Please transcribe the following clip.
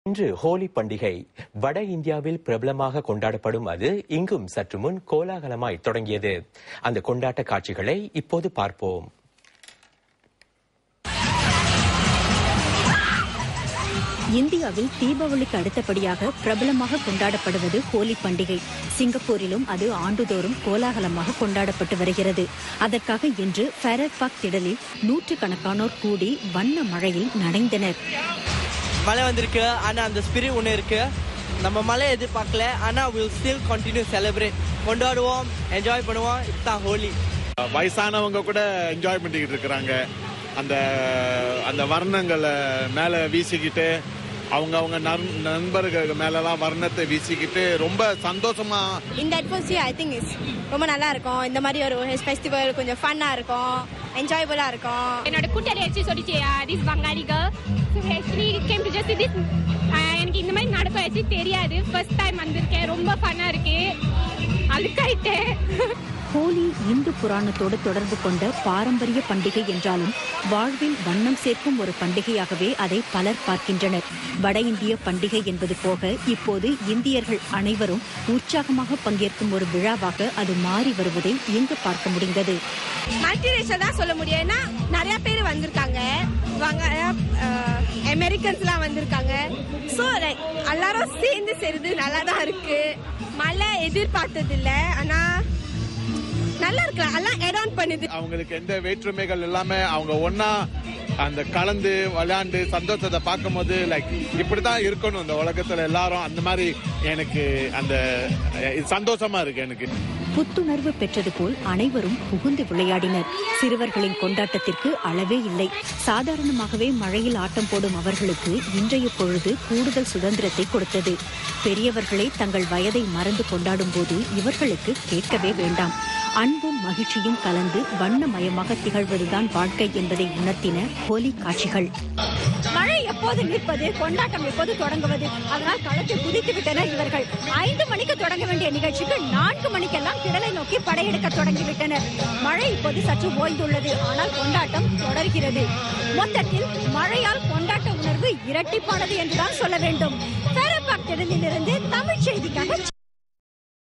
இன்று ஹோலி பண்டிகை வட இந்தியாவில் பிரபலமாக கொண்டாடப்படும் அது இங்கும் சற்று முன் கோலாகலமாய் தொடங்கியது அந்த கொண்டாட்ட காட்சிகளை இப்போது பார்ப்போம் இந்தியாவில் தீபாவளிக்கு அடுத்தபடியாக பிரபலமாக கொண்டாடப்படுவது ஹோலி பண்டிகை சிங்கப்பூரிலும் அது ஆண்டுதோறும் கோலாகலமாக கொண்டாடப்பட்டு வருகிறது அதற்காக இன்று ஃபெரர் பார்க் திடலில் நூற்றுக்கணக்கானோர் கூடி வண்ண மழையில் நனைந்தனர் மழை வந்திருக்கு ஆனா அந்த ஸ்பிரிட் ஒன்று இருக்கு நம்ம மழை எதிர்பார்க்கல ஆனா வில் ஸ்டில் கண்டினியூ செலிப்ரேட் கொண்டாடுவோம் என்ஜாய் பண்ணுவோம் இதுதான் ஹோலி வயசானவங்க கூட என்ஜாய் பண்ணிக்கிட்டு இருக்கிறாங்க அந்த அந்த வர்ணங்களை மேலே வீசிக்கிட்டு அவங்க அவங்க நண்- நண்பர்கள் மேலெல்லாம் வர்ணத்தை வீசிக்கிட்டு ரொம்ப சந்தோஷமா இந்த அட்மாஸ்பியர் ஐ திங்க் இஸ் ரொம்ப நல்லா இருக்கும் இந்த மாதிரி ஒரு ஃபெஸ்டிவல் கொஞ்சம் ஃபன்னாக இருக்கும் என்ஜாயபுளாக இருக்கும் என்னோட கூட்டாளி ஆச்சு சொல்லிச்சு this Bengali girl so actually came to just this எனக்கு இந்த மாதிரி நடக்கும் ஆச்சு தெரியாது ஃபர்ஸ்ட் டைம் வந்திருக்கேன் ரொம்ப ஃபன்னாக இருக்கு அழுக்காயிட்டேன் ஹோலி இந்து புராணத்தோடு தொடர்பு கொண்ட பாரம்பரிய பண்டிகை என்றாலும் வாழ்வில் வண்ணம் சேர்க்கும் ஒரு பண்டிகையாகவே அதை பலர் பார்க்கின்றனர் வட இந்திய பண்டிகை என்பது போக இப்போது இந்தியர்கள் அனைவரும் உற்சாகமாக பங்கேற்கும் ஒரு விழாவாக அது மாறி வருவதை இங்கு பார்க்க முடிந்தது மல்டிரேஷியல் தான் சொல்ல முடியும் ஏன்னா நிறைய பேர் வந்திருக்காங்க வாங்க அமெரிக்கன்ஸ்லாம் வந்திருக்காங்க ஸோ லைக் எல்லாரும் சேர்ந்து செய்றது நல்லா தான் இருக்கு மழை எதிர்பார்த்தது இல்லை ஆனால் நல்லா இருக்கலாம் எல்லாம் add on பண்ணுது அவங்களுக்கு எந்த வேற்றுமைகள் எல்லாமே அவங்க ஒண்ணா அந்த கலந்து விளையாண்டு சந்தோஷத்தை பார்க்கும்போது லைக் இப்படிதான் இருக்கணும் இந்த உலகத்துல எல்லாரும் அந்த மாதிரி எனக்கு அந்த இது சந்தோஷமா இருக்கு எனக்கு புத்துணர்வு பெற்றது போல் அனைவரும் புகுந்து விளையாடினர் சிறுவர்களின் கொண்டாட்டத்திற்கு அளவே இல்லை சாதாரணமாகவே மழையில் ஆட்டம் போடும் அவர்களுக்கு இன்றைய பொழுது கூடுதல் சுதந்திரத்தை கொடுத்தது பெரியவர்களே தங்கள் வயதை மறந்து கொண்டாடும் போது இவர்களுக்கு கேட்கவே வேண்டாம் அன்பும் மகிழ்ச்சியும் கலந்து வண்ணமயமாக திகழ்வதுதான் வாழ்க்கை என்பதை உணர்த்தின ஹோலி காட்சிகள் மழை எப்போது நிற்பது கொண்டாட்டம் எப்போது தொடங்குவது அதனால் களத்தில் குதித்து விட்டனர் இவர்கள் ஐந்து மணிக்கு தொடங்க வேண்டிய நிகழ்ச்சிக்கு நான்கு மணிக்கெல்லாம் திடலை நோக்கி படையெடுக்க தொடங்கிவிட்டனர் மழை இப்போது சற்று ஓய்ந்துள்ளது ஆனால் கொண்டாட்டம் தொடர்கிறது மொத்தத்தில் மழையால் கொண்டாட்ட உணர்வு இரட்டிப்பானது என்றுதான் சொல்ல வேண்டும் பேரபாக் திடலிலிருந்து தமிழ் செய்திக்காக